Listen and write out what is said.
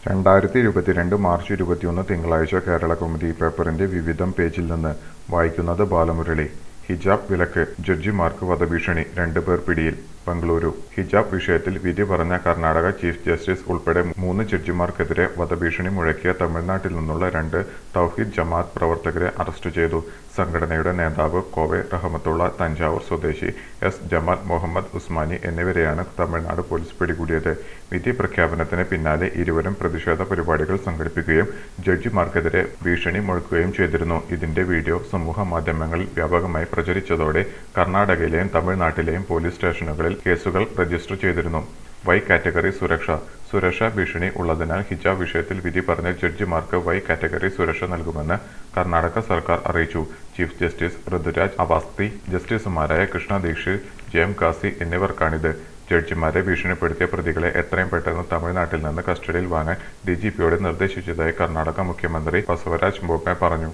രണ്ടായിരത്തി ഇരുപത്തിരണ്ട് മാർച്ച് ഇരുപത്തിയൊന്ന് തിങ്കളാഴ്ച കേരള കൗമുദി പേപ്പറിന്റെ വിവിധം പേജിൽ നിന്ന് വായിക്കുന്നത് ബാലമുരളി ഹിജാബ് വിലക്ക് ജഡ്ജിമാർക്ക് വധഭീഷണി രണ്ടുപേർ പിടിയിൽ ബംഗളൂരു ഹിജാബ് വിഷയത്തിൽ വിധി പറഞ്ഞ കർണാടക ചീഫ് ജസ്റ്റിസ് ഉൾപ്പെടെ മൂന്ന് ജഡ്ജിമാർക്കെതിരെ വധഭീഷണി മുഴക്കിയ തമിഴ്നാട്ടിൽ നിന്നുള്ള രണ്ട് തൗഹീദ് ജമാഅത്ത് പ്രവർത്തകരെ അറസ്റ്റ് ചെയ്തു സംഘടനയുടെ നേതാവ് കോവെ റഹമത്തുള്ള തഞ്ചാവൂർ സ്വദേശി എസ് ജമാൽ മുഹമ്മദ് ഉസ്മാനി എന്നിവരെയാണ് തമിഴ്നാട് പോലീസ് പിടികൂടിയത് വിധി പ്രഖ്യാപനത്തിന് പിന്നാലെ ഇരുവരും പ്രതിഷേധ പരിപാടികൾ സംഘടിപ്പിക്കുകയും ജഡ്ജിമാർക്കെതിരെ ഭീഷണി മുഴക്കുകയും ചെയ്തിരുന്നു ഇതിന്റെ വീഡിയോ സമൂഹ മാധ്യമങ്ങളിൽ വ്യാപകമായി പ്രചരിച്ചതോടെ കർണാടകയിലെയും തമിഴ്നാട്ടിലെയും പോലീസ് സ്റ്റേഷനുകളിൽ കേസുകൾ രജിസ്റ്റർ ചെയ്തിരുന്നു വൈ കാറ്റഗറി സുരക്ഷ സുരക്ഷാ ഭീഷണി ഉള്ളതിനാൽ ഹിജാബ് വിഷയത്തിൽ വിധി പറഞ്ഞ ജഡ്ജിമാർക്ക് വൈ കാറ്റഗറി സുരക്ഷ നൽകുമെന്ന് കർണാടക സർക്കാർ അറിയിച്ചു ചീഫ് ജസ്റ്റിസ് ഋതുരാജ് അവാസ്തി ജസ്റ്റിസുമാരായ കൃഷ്ണ ദീക്ഷിത് ജയം കാസി എന്നിവർക്കാണിത് ജഡ്ജിമാരെ ഭീഷണിപ്പെടുത്തിയ പ്രതികളെ എത്രയും പെട്ടെന്ന് തമിഴ്നാട്ടിൽ നിന്ന് കസ്റ്റഡിയിൽ വാങ്ങാൻ ഡിജിപിയോട് നിർദ്ദേശിച്ചതായി കർണാടക മുഖ്യമന്ത്രി ബസവരാജ് ബൊമ്മെ പറഞ്ഞു